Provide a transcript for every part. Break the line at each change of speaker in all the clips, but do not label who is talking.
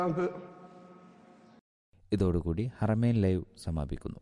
ഇതോടുകൂടി ഹറമേൻ ലൈവ് സമാപിക്കുന്നു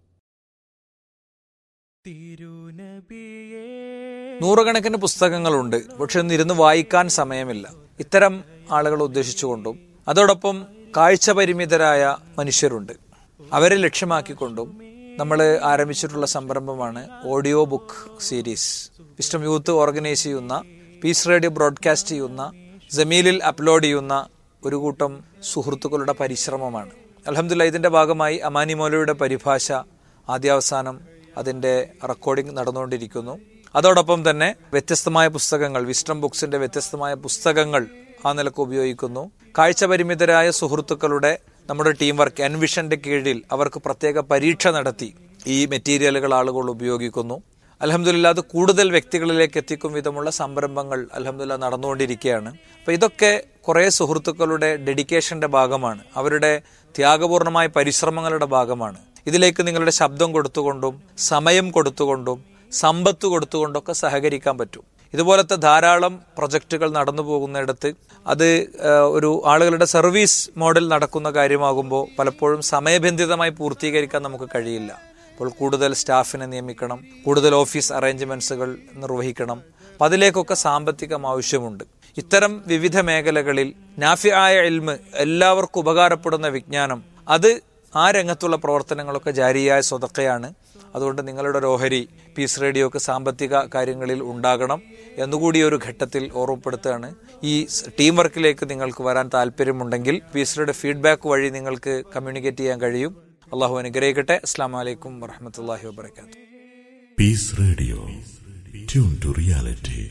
നൂറുകണക്കിന് പുസ്തകങ്ങളുണ്ട് പക്ഷെ ഒന്നും ഇരുന്ന് വായിക്കാൻ സമയമില്ല ഇത്തരം ആളുകളെ ഉദ്ദേശിച്ചുകൊണ്ടും അതോടൊപ്പം കാഴ്ച പരിമിതരായ മനുഷ്യരുണ്ട് അവരെ ലക്ഷ്യമാക്കിക്കൊണ്ടും നമ്മൾ ആരംഭിച്ചിട്ടുള്ള സംരംഭമാണ് audio book series wisdom youth organise ചെയ്യുന്ന പീസ് റേഡിയോ ബ്രോഡ്കാസ്റ്റ് ചെയ്യുന്ന ജമീലിൽ അപ്ലോഡ് ചെയ്യുന്ന ഒരു കൂട്ടം സുഹൃത്തുക്കളുടെ പരിശ്രമമാണ് അലഹമില്ല ഇതിന്റെ ഭാഗമായി അമാനി മൗലയുടെ പരിഭാഷ ആദ്യാവസാനം അതിന്റെ റെക്കോർഡിംഗ് നടന്നുകൊണ്ടിരിക്കുന്നു അതോടൊപ്പം തന്നെ വ്യത്യസ്തമായ പുസ്തകങ്ങൾ വിസ്റ്റം ബുക്സിന്റെ വ്യത്യസ്തമായ പുസ്തകങ്ങൾ ആ നിലക്ക് ഉപയോഗിക്കുന്നു കാഴ്ച പരിമിതരായ സുഹൃത്തുക്കളുടെ നമ്മുടെ ടീം വർക്ക് എൻവിഷന്റെ കീഴിൽ അവർക്ക് പ്രത്യേക പരീക്ഷ നടത്തി ഈ മെറ്റീരിയലുകൾ ആളുകൾ ഉപയോഗിക്കുന്നു അലഹമില്ല അത് കൂടുതൽ വ്യക്തികളിലേക്ക് എത്തിക്കും വിധമുള്ള സംരംഭങ്ങൾ അലഹമില്ല നടന്നുകൊണ്ടിരിക്കുകയാണ് അപ്പൊ ഇതൊക്കെ കുറെ സുഹൃത്തുക്കളുടെ ഡെഡിക്കേഷന്റെ ഭാഗമാണ് അവരുടെ ത്യാഗപൂർണമായ പരിശ്രമങ്ങളുടെ ഭാഗമാണ് ഇതിലേക്ക് നിങ്ങളുടെ ശബ്ദം കൊടുത്തുകൊണ്ടും സമയം കൊടുത്തുകൊണ്ടും സമ്പത്ത് കൊടുത്തുകൊണ്ടൊക്കെ സഹകരിക്കാൻ പറ്റും ഇതുപോലത്തെ ധാരാളം പ്രൊജക്റ്റുകൾ നടന്നു പോകുന്നിടത്ത് അത് ഒരു ആളുകളുടെ സർവീസ് മോഡൽ നടക്കുന്ന കാര്യമാകുമ്പോൾ പലപ്പോഴും സമയബന്ധിതമായി പൂർത്തീകരിക്കാൻ നമുക്ക് കഴിയില്ല അപ്പോൾ കൂടുതൽ സ്റ്റാഫിനെ നിയമിക്കണം കൂടുതൽ ഓഫീസ് അറേഞ്ച്മെന്റ്സുകൾ നിർവഹിക്കണം അപ്പം അതിലേക്കൊക്കെ സാമ്പത്തികം ആവശ്യമുണ്ട് ഇത്തരം വിവിധ മേഖലകളിൽ നാഫിയായ എൽമ് എല്ലാവർക്കും ഉപകാരപ്പെടുന്ന വിജ്ഞാനം അത് ആ രംഗത്തുള്ള പ്രവർത്തനങ്ങളൊക്കെ ജാരിയായ സ്വതക്കയാണ് അതുകൊണ്ട് നിങ്ങളുടെ ഒരു ഓഹരി പീസ് റേഡിയോക്ക് സാമ്പത്തിക കാര്യങ്ങളിൽ ഉണ്ടാകണം എന്നുകൂടി ഒരു ഘട്ടത്തിൽ ഓർമ്മപ്പെടുത്തുകയാണ് ഈ ടീം വർക്കിലേക്ക് നിങ്ങൾക്ക് വരാൻ താല്പര്യമുണ്ടെങ്കിൽ പീസ് റേഡിയോ ഫീഡ്ബാക്ക് വഴി നിങ്ങൾക്ക് കമ്മ്യൂണിക്കേറ്റ് ചെയ്യാൻ കഴിയും അള്ളാഹു അനുഗ്രഹിക്കട്ടെ അസ്സാം വലൈക്കും വറഹമത്തല്ലാഹി വാബർക്കാത്തു
peace radio tune to reality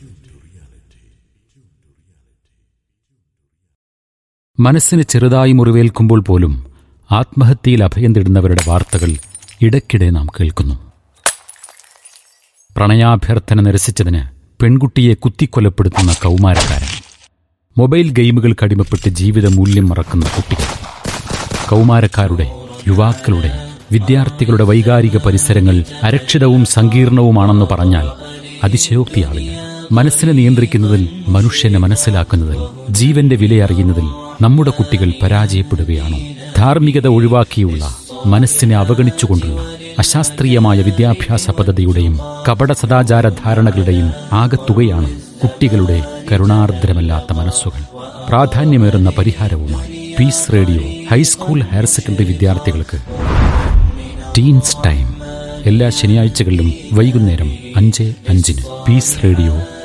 മനസ്സിന് ചെറുതായി മുറിവേൽക്കുമ്പോൾ പോലും ആത്മഹത്യയിൽ അഭയം തേടുന്നവരുടെ വാർത്തകൾ ഇടയ്ക്കിടെ നാം കേൾക്കുന്നു പ്രണയാഭ്യർത്ഥന നിരസിച്ചതിന് പെൺകുട്ടിയെ കുത്തിക്കൊലപ്പെടുത്തുന്ന കൗമാരക്കാരൻ മൊബൈൽ ഗെയിമുകൾക്ക് അടിമപ്പെട്ട് ജീവിത മൂല്യം മറക്കുന്ന കുട്ടികൾ കൗമാരക്കാരുടെ യുവാക്കളുടെ വിദ്യാർത്ഥികളുടെ വൈകാരിക പരിസരങ്ങൾ അരക്ഷിതവും സങ്കീർണവുമാണെന്ന് പറഞ്ഞാൽ അതിശയോക്തിയാവില്ല മനസ്സിനെ നിയന്ത്രിക്കുന്നതിൽ മനുഷ്യനെ മനസ്സിലാക്കുന്നതിൽ ജീവന്റെ വിലയറിയുന്നതിൽ നമ്മുടെ കുട്ടികൾ പരാജയപ്പെടുകയാണോ ധാർമ്മികത ഒഴിവാക്കിയുള്ള മനസ്സിനെ അവഗണിച്ചുകൊണ്ടുള്ള അശാസ്ത്രീയമായ വിദ്യാഭ്യാസ പദ്ധതിയുടെയും കപട സദാചാര ധാരണകളുടെയും ആകത്തുകയാണ് കുട്ടികളുടെ കരുണാർദ്രമല്ലാത്ത മനസ്സുകൾ പ്രാധാന്യമേറുന്ന പരിഹാരവുമായി peace radio high school higher secondary വിദ്യാർത്ഥികൾക്ക് ടീൻസ് ടൈം എല്ലാ ശനിയാഴ്ചകളിലും വൈകുന്നേരം അഞ്ച് അഞ്ചിന് പീസ് റേഡിയോ